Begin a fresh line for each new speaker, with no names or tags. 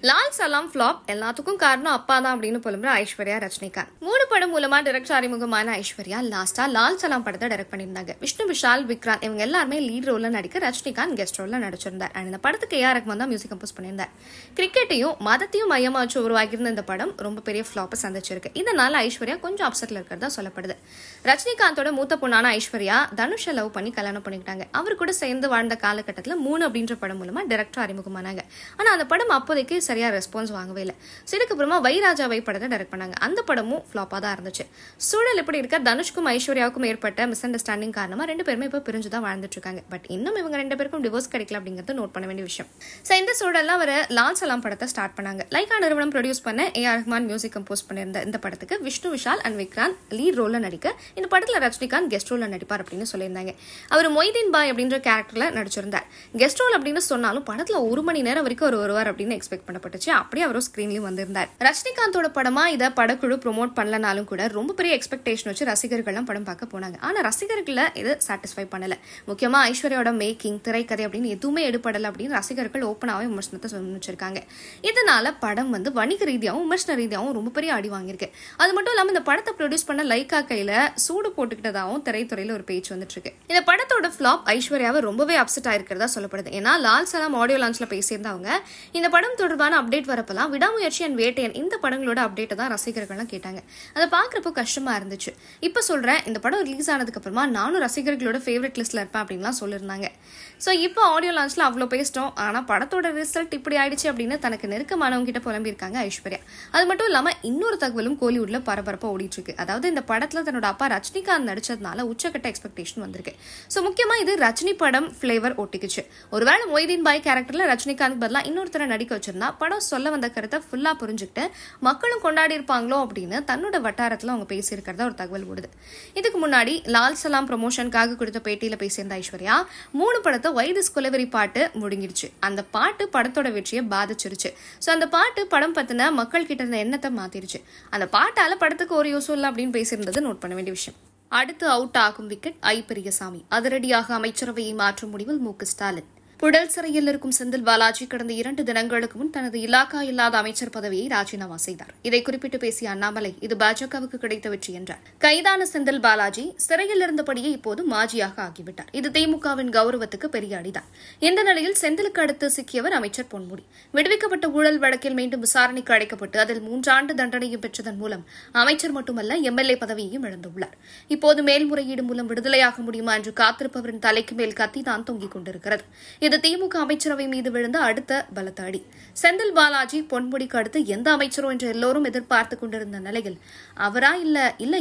லால் சலாம் ஃபிளாப் எல்லாத்துக்கும் காரணம் அப்பா தான் அப்படின்னு புலம்புற ஐஸ்வர்யா ரஜினிகாந்த் மூணு படம் மூலமா டைரக்டர் அறிமுகமான ஐஸ்வர்யா லாஸ்டா லால் சலாம் படத்தை டைரக்ட் பண்ணியிருந்தாங்க விஷ்ணு விஷால் விக்ராந்த் இவங்க எல்லாருமே லீட் ரோல்ல நடிக்க ரஜினிகாந்த் கெஸ்ட் ரோல்ல நடிச்சிருந்தார் அண்ட் இந்த படத்துக்கு ஏஆர் ரஹ்மான் தான் மியூசிக் கம்போஸ் பண்ணியிருந்தார் கிரிக்கெட்டையும் மதத்தையும் மையமா வச்சு உருவாகியிருந்த இந்த படம் ரொம்ப பெரிய ஃபிளாப்பை சந்திச்சிருக்கு இதனால ஐஸ்வர்யா கொஞ்சம் அப்செட்ல இருக்கிறதா சொல்லப்படுது ரஜினிகாந்தோட மூத்த பொண்ணான ஐஸ்வர்யா தனுஷை லவ் பண்ணி கல்யாணம் பண்ணிக்கிட்டாங்க அவர் கூட சேர்ந்து வாழ்ந்த காலகட்டத்தில் மூணு அப்படின்ற படம் மூலமா டைரக்டர் அறிமுகமானாங்க ஆனா அந்த படம் அப்போதைக்கு சரியா ரெஸ்பான்ஸ் வாங்கவே இல்லை ஸோ இதுக்கப்புறமா வைராஜாவை படத்தை டைரக்ட் பண்ணாங்க அந்த படமும் ஃப்ளாப்பாக தான் இருந்துச்சு சூழல் இப்படி இருக்க தனுஷ்க்கும் ஐஸ்வர்யாவுக்கும் ஏற்பட்ட மிஸ் அண்டர்ஸ்டாண்டிங் காரணமா ரெண்டு பேருமே இப்போ பிரிஞ்சு தான் வாழ்ந்துட்டு இருக்காங்க பட் இன்னும் இவங்க ரெண்டு பேருக்கும் டிவோர்ஸ் கிடைக்கல அப்படிங்கிறது நோட் பண்ண வேண்டிய விஷயம் ஸோ இந்த சூழல்ல அவர் லால் சலாம் படத்தை ஸ்டார்ட் பண்ணாங்க லைகா நிறுவனம் ப்ரொடியூஸ் பண்ண A R Rahman music compose பண்ணியிருந்த இந்த படத்துக்கு விஷ்ணு விஷால் அண்ட் விக்ராந்த் லீட் ரோல்ல நடிக்க இந்த படத்துல ரஜினிகாந்த் கெஸ்ட் ரோல்ல நடிப்பார் அப்படின்னு சொல்லியிருந்தாங்க அவர் மொய்தீன் பாய் அப்படின்ற கேரக்டர்ல நடிச்சிருந்தார் கெஸ்ட் ரோல் அப்படின்னு சொன்னாலும் படத்துல ஒரு மணி நேரம் வரைக்கும் அவர் வருவார் அப்படின்னு எக்ஸ்பெக்ட் பண்ணப்பட்டுச்சு அப்படியே அவரும் ஸ்கிரீன்லயும் வந்திருந்தார் ரஜினிகாந்தோட படமா இதை படக்குழு ப்ரோமோட் பண்ணலனாலும் கூட ரொம்ப பெரிய எக்ஸ்பெக்டேஷன் வச்சு ரசிகர்கள்லாம் படம் பார்க்க போனாங்க ஆனா ரசிகர்களை இது சாட்டிஸ்ஃபை பண்ணல முக்கியமா ஐஸ்வர்யாவோட மேக்கிங் திரைக்கதை அப்படின்னு எதுவுமே எடுபடல அப்படின்னு ரசிகர்கள் ஓப்பனாவே விமர்சனத்தை வச்சிருக்காங்க இதனால படம் வந்து வணிக ரீதியாகவும் விமர்சன ரீதியாகவும் ரொம்ப பெரிய அடி வாங்கியிருக்கு அது மட்டும் இல்லாம இந்த படத்தை ப்ரொடியூஸ் பண்ண லைக்கா கையில சூடு போட்டுக்கிட்டதாகவும் திரைத்துறையில ஒரு பேச்சு வந்துட்டு இருக்கு இந்த படத்தோட ஃபிளாப் ஐஸ்வர்யாவை ரொம்பவே அப்செட் ஆயிருக்கிறதா சொல்லப்படுது ஏன்னா லால் சலாம் ஆடியோ லான்ச்ல பேசியிருந்தவங்க இந்த படம் தொடர்பான அப்டேட் வரப்பெல்லாம் விடாமுயற்சி அண்ட் வேட்டையன் இந்த படங்களோட அப்டேட்டை தான் ரசிகர்கள்லாம் கேட்டாங்க அதை பார்க்குறப்போ கஷ்டமா இருந்துச்சு இப்போ சொல்றேன் இந்த படம் ரிலீஸ் ஆனதுக்கு அப்புறமா நானும் ரசிகர்களோட ஃபேவரட் லிஸ்ட்ல இருப்பேன் அப்படின்லாம் சொல்லியிருந்தாங்க ஸோ இப்போ ஆடியோ லான்ச்ல அவ்வளோ பேசிட்டோம் ஆனால் படத்தோட ரிசல்ட் இப்படி ஆயிடுச்சு அப்படின்னு தனக்கு நெருக்கமானவங்க கிட்ட புலம்பியிருக்காங்க ஐஸ்வர்யா அது மட்டும் இல்லாம இன்னொரு தகவலும் கோலிவுட்ல பரபரப்பா ஓடிட்டு இருக்கு அதாவது இந்த படத்துல தன்னோட அப்பா ரஜினிகாந்த் நடிச்சதுனால உச்சக்கட்ட எக்ஸ்பெக்டேஷன் வந்திருக்கு ஸோ முக்கியமா இது ரஜினி படம் ஃபிளேவர் ஒட்டிக்குச்சு ஒருவேளை மொய்தீன் பாய் கேரக்டர்ல ரஜினிகாந்த் பதிலாக இன்னொருத்தரை நடிக்க வச்சிருந்தா படம் சொல்ல வந்த கருத்தை ஃபுல்லா புரிஞ்சுக்கிட்டு மக்களும் கொண்டாடி இருப்பாங்களோ அப்படின்னு தன்னோட வட்டாரத்துல அவங்க பேசியிருக்கிறதா ஒரு தகவல் ஓடுது இதுக்கு முன்னாடி லால் சலாம் ப்ரொமோஷனுக்காக கொடுத்த பேட்டியில பேசியிருந்த ஐஸ்வர்யா மூணு படத்தை வைதிஸ் குலவெறி பாட்டு முடுங்கிடுச்சு அந்த பாட்டு படத்தோட வெற்றியை பாதிச்சிருச்சு ஸோ அந்த பாட்டு படம் பத்தின மக்கள் கிட்ட இருந்த எண்ணத்தை மாத்திருச்சு அந்த பாட்டால படத்துக்கு ஒரு யூஸ் இல்லை அப்படின்னு பேசியிருந்தது நோட் பண்ண வேண்டிய விஷயம் அடுத்து அவுட் ஆகும் விக்கெட் ஐ பெரியசாமி அதிரடியாக அமைச்சரவையை மாற்றும் முடிவில் மு க ஸ்டாலின் புழல் சிறையில் இருக்கும் செந்தில் பாலாஜி கடந்த இரண்டு தினங்களுக்கு முன் தனது இலாக்கா இல்லாத அமைச்சர் பதவியை ராஜினாமா செய்தார் இதை குறிப்பிட்டு பேசிய அண்ணாமலை இது பாஜகவுக்கு கிடைத்த வெற்றி என்றார் கைதான செந்தில் பாலாஜி சிறையில் இருந்தபடியே இப்போது மாஜியாக ஆகிவிட்டார் இது திமுகவின் கௌரவத்துக்கு பெரிய அடிதான் இந்த நிலையில் செந்திலுக்கு அடுத்து சிக்கியவர் அமைச்சர் பொன்முடி விடுவிக்கப்பட்ட ஊழல் வழக்கில் மீண்டும் விசாரணைக்கு அழைக்கப்பட்டு அதில் மூன்றாண்டு தண்டனையும் பெற்றதன் மூலம் அமைச்சர் மட்டுமல்ல எம்எல்ஏ பதவியையும் இழந்துள்ளார் இப்போது மேல்முறையீடு மூலம் விடுதலையாக முடியுமா என்று காத்திருப்பவரின் தலைக்கு மேல் கத்திதான் தொங்கிக் கொண்டிருக்கிறது இது திமுக அமைச்சரவை மீது விழுந்த அடுத்த பலத்த அடி செந்தில் பாலாஜி பொன்முடிக்கு அடுத்து எந்த அமைச்சரோ என்று எல்லோரும் எதிர்பார்த்துக் கொண்டிருந்த நிலையில் அவரா இல்ல இல்ல